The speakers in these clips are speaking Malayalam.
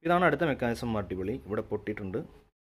ഇതാണ് അടുത്ത മെക്കാനിസം അടിപൊളി ഇവിടെ പൊട്ടിയിട്ടുണ്ട്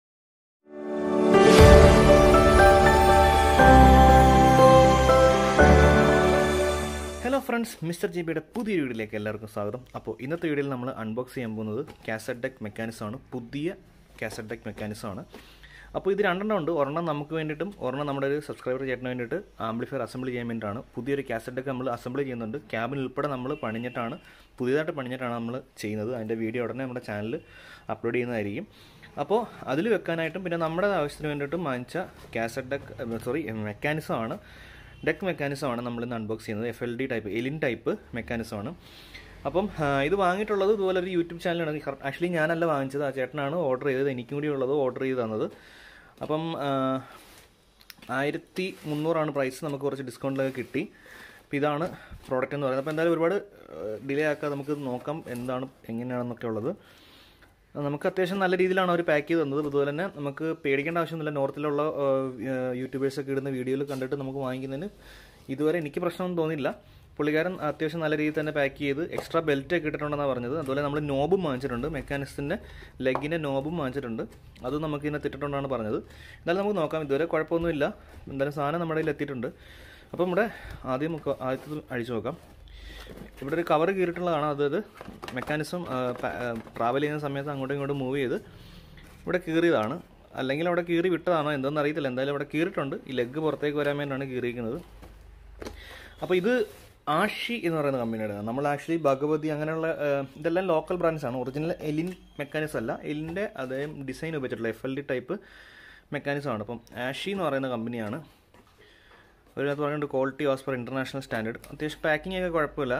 ഹലോ ഫ്രണ്ട്സ് മിസ്റ്റർ ജി ബിയുടെ പുതിയ വീഡിയോയിലേക്ക് എല്ലാവർക്കും സ്വാഗതം അപ്പോൾ ഇന്നത്തെ വീഡിയോയിൽ നമ്മൾ അൺബോക്സ് ചെയ്യാൻ പോകുന്നത് കാസറ്റ് ഡെക്ക് മെക്കാനിസം ആണ് പുതിയ കാസറ്റ് ഡെക്ക് മെക്കാനിസം ആണ് അപ്പോൾ ഇത് രണ്ടെണ്ണം ഉണ്ട് ഒരെണ്ണം നമുക്ക് വേണ്ടിയിട്ടും ഒരെണ്ണം നമ്മുടെ ഒരു സബ്സ്ക്രൈബർ ചേട്ടന് വേണ്ടിയിട്ട് ആംപ്ലിഫയർ അസംബിൾ ചെയ്യാൻ വേണ്ടിയിട്ടാണ് പുതിയൊരു കാസറ്റ് ഡെക്ക് നമ്മൾ അസംബിൾ ചെയ്യുന്നുണ്ട് ക്യാബിൻ ഉൾപ്പെടെ നമ്മൾ പണിഞ്ഞിട്ടാണ് പുതിയതായിട്ട് പണിഞ്ഞിട്ടാണ് നമ്മൾ ചെയ്യുന്നത് അതിൻ്റെ വീഡിയോ ഉടനെ നമ്മുടെ ചാനലിൽ അപ്ലോഡ് ചെയ്യുന്നതായിരിക്കും അപ്പോൾ അതിൽ വെക്കാനായിട്ടും പിന്നെ നമ്മുടെ ആവശ്യത്തിന് വേണ്ടിയിട്ടും വാങ്ങിച്ച കാസറ്റ് ഡെക്ക് സോറി മെക്കാനിസം ആണ് ഡെക്ക് മെക്കാനിസമാണ് നമ്മൾ ഇന്ന് അൺബോക്സ് ചെയ്യുന്നത് എഫ് എൽ ഡി ടൈപ്പ് എലിൻ ടൈപ്പ് മെക്കാനിസമാണ് അപ്പം ആ, ഇത് വാങ്ങിയിട്ടുള്ളത് ഇതുപോലെ ഒരു യൂട്യൂബ് ചാനലാണ് ആക്ച്വലി ഞാനല്ല വാങ്ങിച്ചത് ആ ചേട്ടനാണ് ഓർഡർ ചെയ്തത് എനിക്കും കൂടി ഉള്ളത് ഓർഡർ ചെയ്ത് തന്നത് അപ്പം ആ, ആയിരത്തി മുന്നൂറാണ് പ്രൈസ് നമുക്ക് കുറച്ച് ഡിസ്കൗണ്ടിലൊക്കെ കിട്ടി അപ്പോൾ ഇതാണ് പ്രോഡക്റ്റ് എന്ന് പറയുന്നത് അപ്പോൾ എന്തായാലും ഒരുപാട് ഡിലേ ആക്കാതെ നമുക്ക് നോക്കാം എന്താണ് എങ്ങനെയാണെന്നൊക്കെ ഉള്ളത് നമുക്ക് അത്യാവശ്യം നല്ല രീതിയിലാണ് അവർ പാക്ക് ചെയ്ത് തന്നത് അതുപോലെ തന്നെ നമുക്ക് പേടിക്കേണ്ട ആവശ്യമൊന്നുമില്ല നോർത്തിലുള്ള യൂട്യൂബേഴ്സൊക്കെ ഇടുന്ന വീഡിയോയിൽ കണ്ടിട്ട് നമുക്ക് വാങ്ങിക്കുന്നതിന് ഇതുവരെ എനിക്ക് പ്രശ്നമൊന്നും തോന്നിയില്ല പുള്ളിക്കാരൻ അത്യാവശ്യം നല്ല രീതിയിൽ തന്നെ പാക്ക് ചെയ്ത് എക്സ്ട്രാ ബെൽറ്റ് ഒക്കെ ഇട്ടിട്ടുണ്ടെന്നാണ് പറഞ്ഞത് അതുപോലെ നമ്മൾ നോബും വാങ്ങിച്ചിട്ടുണ്ട് മെക്കാനിക്സിൻ്റെ ലെഗിൻ്റെ നോബും വാങ്ങിച്ചിട്ടുണ്ട് അതും നമുക്ക് ഇതിനകത്ത് ഇട്ടിട്ടുണ്ടെന്നാണ് പറഞ്ഞത് എന്തായാലും നമുക്ക് നോക്കാം ഇതുവരെ കുഴപ്പമൊന്നുമില്ല എന്തായാലും സാധനം നമ്മുടെ കയ്യിൽ എത്തിയിട്ടുണ്ട് അപ്പോൾ നമ്മുടെ ആദ്യം നമുക്ക് ആദ്യത്തെ അഴിച്ചു നോക്കാം ഇവിടെ ഒരു കവർ കീറിയിട്ടുള്ളതാണ് അതായത് മെക്കാനിസം ട്രാവൽ ചെയ്യുന്ന സമയത്ത് അങ്ങോട്ടും ഇങ്ങോട്ടും മൂവ് ചെയ്ത് ഇവിടെ കീറിയതാണ് അല്ലെങ്കിൽ അവിടെ കീറി വിട്ടതാണോ എന്തെന്ന് അറിയത്തില്ല എന്തായാലും ഇവിടെ കീറിയിട്ടുണ്ട് ഈ ലെഗ് പുറത്തേക്ക് വരാൻ വേണ്ടിയാണ് കീറിയിരിക്കുന്നത് അപ്പോൾ ഇത് ആഷി എന്ന് പറയുന്ന കമ്പനിയുടെ നമ്മൾ ആക്ച്വലി ഭഗവതി അങ്ങനെയുള്ള ആ, ഇതെല്ലാം ലോക്കൽ ബ്രാൻഡ്സ് ആണ് ഒറിജിനൽ എലിൻ മെക്കാനിസം അല്ല എലിൻ്റെ അതേ ഡിസൈൻ ഉപയോഗിച്ചിട്ടുള്ള F L D type mechanism ആണ് അപ്പം ആഷി എന്ന് പറയുന്ന കമ്പനിയാണ് അതിനകത്ത് പറയുന്നുണ്ട് quality was per international standard അത്യാവശ്യം പാക്കിംഗ് ഒക്കെ കുഴപ്പമില്ല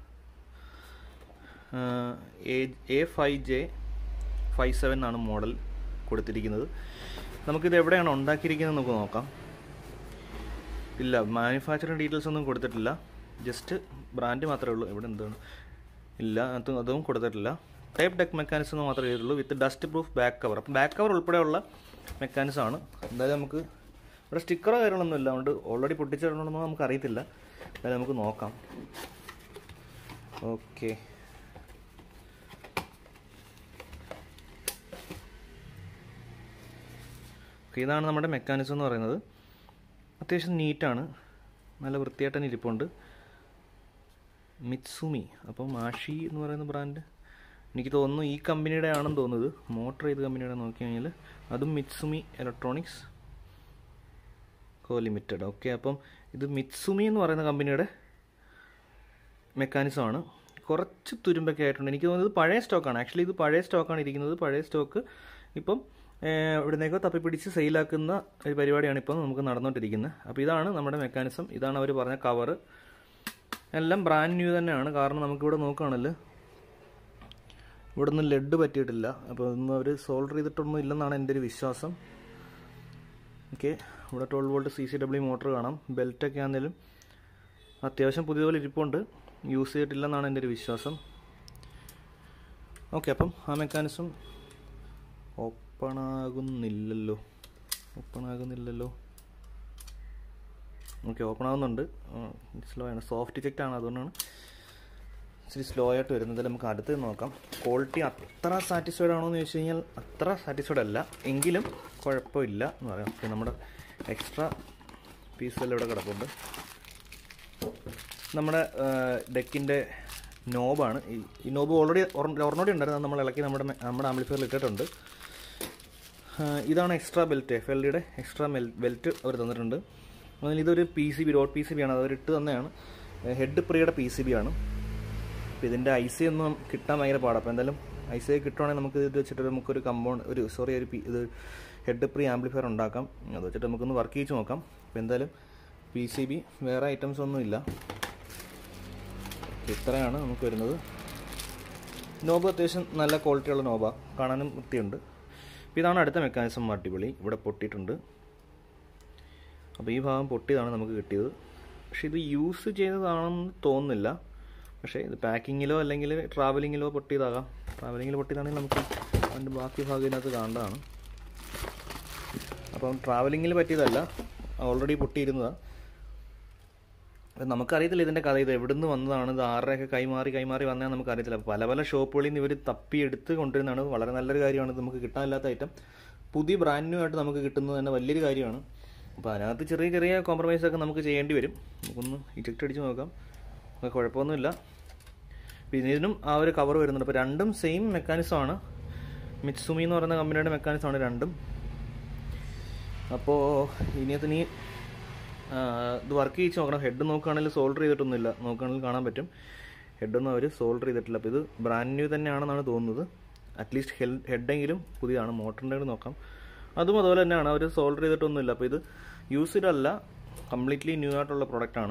A five J five seven ആണ് മോഡൽ കൊടുത്തിരിക്കുന്നത് നമുക്കിത് എവിടെയാണ് ഉണ്ടാക്കിയിരിക്കുന്നത് നമുക്ക് നോക്കാം ഇല്ല മാനുഫാക്ചറിങ് ഡീറ്റെയിൽസ് ഒന്നും കൊടുത്തിട്ടില്ല ജസ്റ്റ് ബ്രാൻഡ് മാത്രമേ ഉള്ളൂ ഇവിടെ എന്താണ് ഇല്ല അത് അതും കൊടുത്തിട്ടില്ല ടൈപ്പ് ഡെക്ക് മെക്കാനിസം എന്ന് മാത്രമേ ചെയ്തിട്ടുള്ളൂ with dust proof back cover അപ്പം ബാക്ക് കവർ ഉൾപ്പെടെയുള്ള മെക്കാനിസം ആണ് എന്തായാലും നമുക്ക് ഇവിടെ സ്റ്റിക്കറോ കാര്യങ്ങളൊന്നും ഇല്ല അതുകൊണ്ട് ഓൾറെഡി പൊട്ടിച്ചിടണമെന്നൊന്നും നമുക്ക് അറിയത്തില്ല എന്തായാലും നമുക്ക് നോക്കാം ഓക്കെ ഇതാണ് നമ്മുടെ മെക്കാനിസം എന്ന് പറയുന്നത് അത്യാവശ്യം നീറ്റാണ് നല്ല വൃത്തിയായിട്ട് തന്നെ ഇരിപ്പുണ്ട് മിത്സുമി അപ്പം മാഷി എന്ന് പറയുന്ന ബ്രാൻഡ് എനിക്ക് തോന്നുന്നു ഈ കമ്പനിയുടെ ആണെന്ന് തോന്നുന്നത് മോട്ടർ ഏത് കമ്പനിയുടെ നോക്കി കഴിഞ്ഞാൽ അതും Mitsumi electronics co limited okay അപ്പം ഇത് മിത്സുമി എന്ന് പറയുന്ന കമ്പനിയുടെ മെക്കാനിസമാണ് കുറച്ച് തുരുമ്പൊക്കെ ആയിട്ടുണ്ട് എനിക്ക് തോന്നുന്നത് ഇത് പഴയ സ്റ്റോക്കാണ് ആക്ച്വലി ഇത് പഴയ സ്റ്റോക്കാണ് ഇരിക്കുന്നത് പഴയ സ്റ്റോക്ക് ഇപ്പം ഇവിടുന്നേക്കോ തപ്പിപ്പിടിച്ച് സെയിലാക്കുന്ന ഒരു പരിപാടിയാണ് ഇപ്പം നമുക്ക് നടന്നുകൊണ്ടിരിക്കുന്നത് അപ്പോൾ ഇതാണ് നമ്മുടെ മെക്കാനിസം ഇതാണ് അവർ പറഞ്ഞ കവറ് എല്ലാം ബ്രാൻഡ് ന്യൂ തന്നെയാണ് കാരണം നമുക്കിവിടെ നോക്കുകയാണല്ലോ ഇവിടെ നിന്ന് ലെഡ് പറ്റിയിട്ടില്ല അപ്പോൾ ഇതൊന്നും അവർ സോൾഡർ ചെയ്തിട്ടൊന്നും ഇല്ലെന്നാണ് എൻ്റെ ഒരു വിശ്വാസം ഓക്കെ ഇവിടെ twelve volt C C W motor കാണാം ബെൽറ്റൊക്കെ ആണെങ്കിലും അത്യാവശ്യം പുതിയതുപോലെ ഇരിപ്പുണ്ട് യൂസ് ചെയ്തിട്ടില്ലെന്നാണ് എൻ്റെ ഒരു വിശ്വാസം ഓക്കെ അപ്പം ആ മെക്കാനിസം ഓപ്പൺ ആകുന്നില്ലല്ലോ ഓപ്പൺ ആകുന്നില്ലല്ലോ ഓക്കെ ഓപ്പൺ ആകുന്നുണ്ട് സ്ലോ ആണ് സോഫ്റ്റ് ഇജക്റ്റ് ആണ് അതുകൊണ്ടാണ് ഇച്ചിരി സ്ലോ ആയിട്ട് വരുന്നത് നമുക്ക് അടുത്ത് നോക്കാം ക്വാളിറ്റി അത്ര സാറ്റിസ്ഫൈഡ് ആണോ എന്ന് ചോദിച്ചു കഴിഞ്ഞാൽ അത്ര സാറ്റിസ്ഫൈഡ് അല്ല എങ്കിലും കുഴപ്പമില്ല എന്ന് പറയാം ഓക്കെ നമ്മുടെ എക്സ്ട്രാ പീസെല്ലാം ഇവിടെ കിടപ്പുണ്ട് നമ്മുടെ ഡെക്കിൻ്റെ നോബാണ് ഈ ഈ നോബ് ഓൾറെഡി ഒരെണ്ണോടി ഉണ്ടായിരുന്നു അത് നമ്മൾ ഇളക്കി നമ്മുടെ മെ- നമ്മുടെ ആംപ്ലിഫയറിൽ ഇട്ടിട്ടുണ്ട് ആ, ഇതാണ് എക്സ്ട്രാ ബെൽറ്റ് എഫ് എൽ ഡിയുടെ എക്സ്ട്രാ ബെൽറ്റ് അവർ തന്നിട്ടുണ്ട് അതിൽ ഇതൊരു P C B dot P C B ആണ് അവർ ഇട്ട് തന്നെയാണ് ഹെഡ് പ്രിയുടെ പി സി ബി ആണ് അപ്പോൾ ഇതിൻ്റെ ഐ സി ഒന്നും കിട്ടാൻ ഭയങ്കര പാടാണ് അപ്പോൾ എന്തായാലും ഐ സി കിട്ടുവാണെങ്കിൽ നമുക്ക് ഇത് വെച്ചിട്ട് നമുക്കൊരു കമ്പൗണ്ട് ഒരു സോറി ഒരു പി ഇത് ഹെഡ് പ്രീ ആംപ്ലിഫയർ ഉണ്ടാക്കാം അത് വെച്ചിട്ട് നമുക്കൊന്ന് വർക്ക് ചെയ്ത് നോക്കാം അപ്പോൾ എന്തായാലും പി സി ബി വേറെ ഐറ്റംസ് ഒന്നും ഇല്ല ഇത്രയാണ് നമുക്ക് വരുന്നത് നോബ് അത്യാവശ്യം നല്ല ക്വാളിറ്റിയുള്ള നോബാണ് കാണാനും വൃത്തിയുണ്ട് അപ്പോൾ ഇതാണ് അടുത്ത മെക്കാനിസം അടിപൊളി ഇവിടെ പൊട്ടിയിട്ടുണ്ട് അപ്പോൾ ഈ ഭാഗം പൊട്ടിയതാണ് നമുക്ക് കിട്ടിയത് പക്ഷേ ഇത് യൂസ് ചെയ്തതാണെന്ന് തോന്നുന്നില്ല പക്ഷേ ഇത് പാക്കിങ്ങിലോ അല്ലെങ്കിൽ ട്രാവലിങ്ങിലോ പൊട്ടിയതാകാം ട്രാവലിങ്ങിൽ പൊട്ടിയതാണെങ്കിൽ നമുക്ക് അതിൻ്റെ ബാക്കി ഭാഗം ഇതിനകത്ത് കാണേണ്ടതാണ് അപ്പം ട്രാവലിങ്ങിൽ പറ്റിയതല്ല ഓൾറെഡി പൊട്ടിയിരുന്നതാണ് അപ്പം നമുക്കറിയത്തില്ല ഇതിൻ്റെ കഥ ഇത് എവിടുന്ന് വന്നതാണ് ഇത് ആരുടെയൊക്കെ കൈമാറി കൈമാറി വന്നതാണ് നമുക്കറിയത്തില്ല പല പല ഷോപ്പുകളിൽ നിന്ന് ഇവർ തപ്പിയെടുത്ത് കൊണ്ടുവരുന്നതാണ് വളരെ നല്ലൊരു കാര്യമാണ് ഇത് നമുക്ക് കിട്ടാനില്ലാത്ത ഐറ്റം പുതിയ ബ്രാൻഡ് ന്യൂ ആയിട്ട് നമുക്ക് കിട്ടുന്നത് തന്നെ വലിയൊരു കാര്യമാണ് അപ്പോൾ അതിനകത്ത് ചെറിയ ചെറിയ കോംപ്രമൈസ് ഒക്കെ നമുക്ക് ചെയ്യേണ്ടി വരും നമുക്കൊന്ന് ഇജക്റ്റ് അടിച്ച് നോക്കാം അത് കുഴപ്പമൊന്നുമില്ല പിന്നെ ഇതിനും ആ ഒരു കവർ വരുന്നുണ്ട് അപ്പോൾ രണ്ടും സെയിം മെക്കാനിസമാണ് മിറ്റ്സുമി എന്ന് പറയുന്ന കമ്പനിയുടെ മെക്കാനിസമാണ് രണ്ടും അപ്പോൾ ഇനിയത്ത് നീ ആ, ഇത് വർക്ക് ചെയ്ച്ച് നോക്കണം ഹെഡ് നോക്കുകയാണെങ്കിൽ സോൾഡർ ചെയ്തിട്ടൊന്നുമില്ല നോക്കുകയാണെങ്കിൽ കാണാൻ പറ്റും ഹെഡൊന്നും അവർ സോൾഡർ ചെയ്തിട്ടില്ല അപ്പോൾ ഇത് ബ്രാൻഡ് ന്യൂ തന്നെയാണെന്നാണ് തോന്നുന്നത് അറ്റ്ലീസ്റ്റ് ഹെൽ ഹെഡെങ്കിലും പുതിയതാണ് മോട്ടറിൻ്റെ കൂടെ നോക്കാം അതും അതുപോലെ തന്നെയാണ് അവർ സോൾഡർ ചെയ്തിട്ടൊന്നുമില്ല അപ്പോൾ ഇത് യൂസ്ഡ് അല്ല കംപ്ലീറ്റ്ലി ന്യൂ ആയിട്ടുള്ള പ്രൊഡക്റ്റാണ്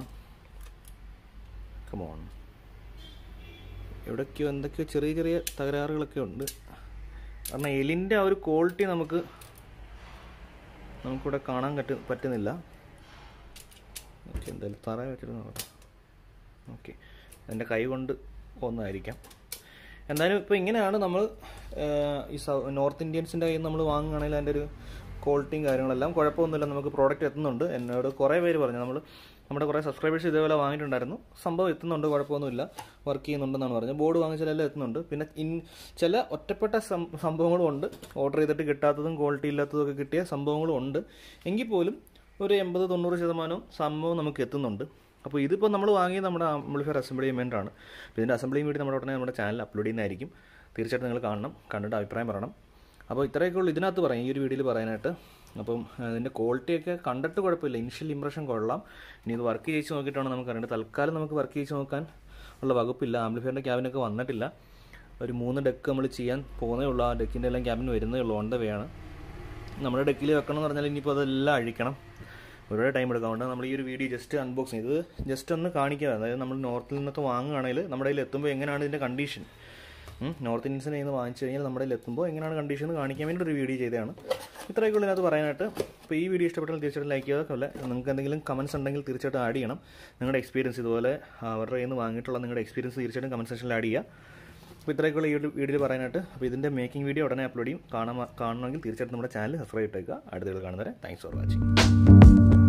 കമോൺ എവിടേക്കോ എന്തൊക്കെയോ ചെറിയ ചെറിയ തകരാറുകളൊക്കെ ഉണ്ട് കാരണം എലിൻ്റെ ആ ഒരു ക്വാളിറ്റി നമുക്ക് നമുക്കിവിടെ കാണാൻ പറ്റ പറ്റുന്നില്ല ഓക്കെ എന്തായാലും തറ വെച്ചിട്ട് നോക്കാം ഓക്കെ എൻ്റെ കൈ കൊണ്ട് ഒന്നായിരിക്കാം എന്തായാലും ഇപ്പോൾ ഇങ്ങനെയാണ് നമ്മൾ ഈ സൗ നോർത്ത് ഇന്ത്യൻസിൻ്റെ കയ്യിൽ നിന്ന് നമ്മൾ വാങ്ങുകയാണെങ്കിൽ അതിൻ്റെ ഒരു ക്വാളിറ്റിയും കാര്യങ്ങളെല്ലാം കുഴപ്പമൊന്നുമില്ല നമുക്ക് പ്രോഡക്റ്റ് എത്തുന്നുണ്ട് എന്നോട് കുറേ പേര് പറഞ്ഞു നമ്മൾ നമ്മുടെ കുറേ സബ്സ്ക്രൈബേഴ്സ് ഇതേപോലെ വാങ്ങിയിട്ടുണ്ടായിരുന്നു സംഭവം എത്തുന്നുണ്ട് കുഴപ്പമൊന്നുമില്ല വർക്ക് ചെയ്യുന്നുണ്ടെന്നാണ് പറഞ്ഞത് ബോർഡ് വാങ്ങിച്ചാലെല്ലാം എത്തുന്നുണ്ട് പിന്നെ ഇൻ ചില ഒറ്റപ്പെട്ട സം- സംഭവങ്ങളും ഉണ്ട് ഓർഡർ ചെയ്തിട്ട് കിട്ടാത്തതും ക്വാളിറ്റി ഇല്ലാത്തതും ഒക്കെ കിട്ടിയ സംഭവങ്ങളും ഉണ്ട് എങ്കിൽ പോലും ഒരു എൺപത് തൊണ്ണൂറ് ശതമാനവും സംഭവം നമുക്ക് എത്തുന്നുണ്ട് അപ്പോൾ ഇതിപ്പോൾ നമ്മൾ വാങ്ങിയത് നമ്മുടെ ആംപ്ലിഫയർ അസംബ്ലി ആണ് അപ്പോൾ ഇതിൻ്റെ അസംബ്ലിയും കൂടി നമ്മുടെ ഉടനെ നമ്മുടെ ചാനൽ അപ്ലോഡ് ചെയ്യുന്നതായിരിക്കും തീർച്ചയായിട്ടും നിങ്ങൾ കാണണം കണ്ടിട്ട് അഭിപ്രായം പറയണം അപ്പോൾ ഇത്രയൊക്കെ ഉള്ളൂ ഇതിനകത്ത് പറയാം ഈ ഒരു വീഡിയോയിൽ പറയാനായിട്ട് അപ്പം അതിൻ്റെ ക്വാളിറ്റിയൊക്കെ കണ്ടിട്ട് കുഴപ്പമില്ല ഇനിഷ്യൽ ഇംപ്രഷൻ കൊള്ളാം ഇനി ഇത് വർക്ക് ചെയ്ച്ച് നോക്കിയിട്ടാണ് നമുക്ക് അറിയേണ്ടത് തൽക്കാലം നമുക്ക് വർക്ക് ചെയ്ച്ച് നോക്കാൻ ഉള്ള വകുപ്പില്ല ആംപ്ലിഫയറിൻ്റെ ക്യാബിനൊക്കെ വന്നിട്ടില്ല ഒരു മൂന്ന് ഡെക്ക് നമ്മൾ ചെയ്യാൻ പോകുന്നേ ഉള്ളൂ ആ ഡെക്കിൻ്റെ എല്ലാം ക്യാബിൻ വരുന്നേ ഉള്ളൂ ഓൺ ദ വേ ആണ് നമ്മുടെ ഡെക്കിൽ വെക്കണം എന്ന് പറഞ്ഞാൽ ഇനിയിപ്പോൾ അതെല്ലാം അഴിക്കണം ഒരുപാട് ടൈം എടുക്കും അതുകൊണ്ട് നമ്മൾ ഈ ഒരു വീഡിയോ ജസ്റ്റ് അൺബോക്സ് ചെയ്ത് ജസ്റ്റ് ഒന്ന് കാണിക്കുക അതായത് നമ്മൾ നോർത്തിൽ നിന്നൊക്കെ വാങ്ങുകയാണെങ്കിൽ നമ്മുടെ കയ്യിൽ എത്തുമ്പോൾ എങ്ങനെയാണ് ഇതിൻ്റെ കണ്ടീഷൻ നോർത്ത് ഇന്ത്യൻസിനെ കയ്യിൽ നിന്ന് വാങ്ങിച്ചു കഴിഞ്ഞാൽ നമ്മുടെ കയ്യിൽ എത്തുമ്പോൾ എങ്ങനെയാണ് കണ്ടീഷൻ എന്ന് കാണിക്കാൻ വേണ്ടി ഒരു വീഡിയോ ചെയ്തതാണ് ഇത്രയൊക്കെ ഉള്ളൂ ഇതിനകത്ത് പറയാനായിട്ട് അപ്പോൾ ഈ വീഡിയോ ഇഷ്ടപ്പെട്ടാൽ തീർച്ചയായിട്ടും ലൈക്ക് ചെയ്തൊക്കെ നിങ്ങൾക്ക് എന്തെങ്കിലും കമൻസ് ഉണ്ടെങ്കിൽ തീർച്ചയായിട്ടും ആഡ് ചെയ്യണം നിങ്ങളുടെ എക്സ്പീരിയൻസ് ഇതുപോലെ അവരുടെ കയ്യിൽ നിന്ന് വാങ്ങിയിട്ടുള്ള നിങ്ങളുടെ എക്സ്പീരിയൻസ് തീർച്ചയായിട്ടും കമൻറ്റ് സെക്ഷനിൽ ആഡ് ചെയ്യുക അപ്പോൾ ഇത്രയൊക്കെയുള്ള ഈ ഒരു വീഡിയോയിൽ പറയാനായിട്ട് അപ്പോൾ ഇതിൻ്റെ മേക്കിംഗ് വീഡിയോ ഉടനെ അപ്ലോഡ് ചെയ്യും കാണാൻ കാണണമെങ്കിൽ തീർച്ചയായിട്ടും നമ്മുടെ ചാനൽ സബ്സ്ക്രൈബ് ഇട്ടേക്കുക അടുത്ത കാണുന്നവരെ താങ്ക്സ് ഫോർ വാച്ചിങ്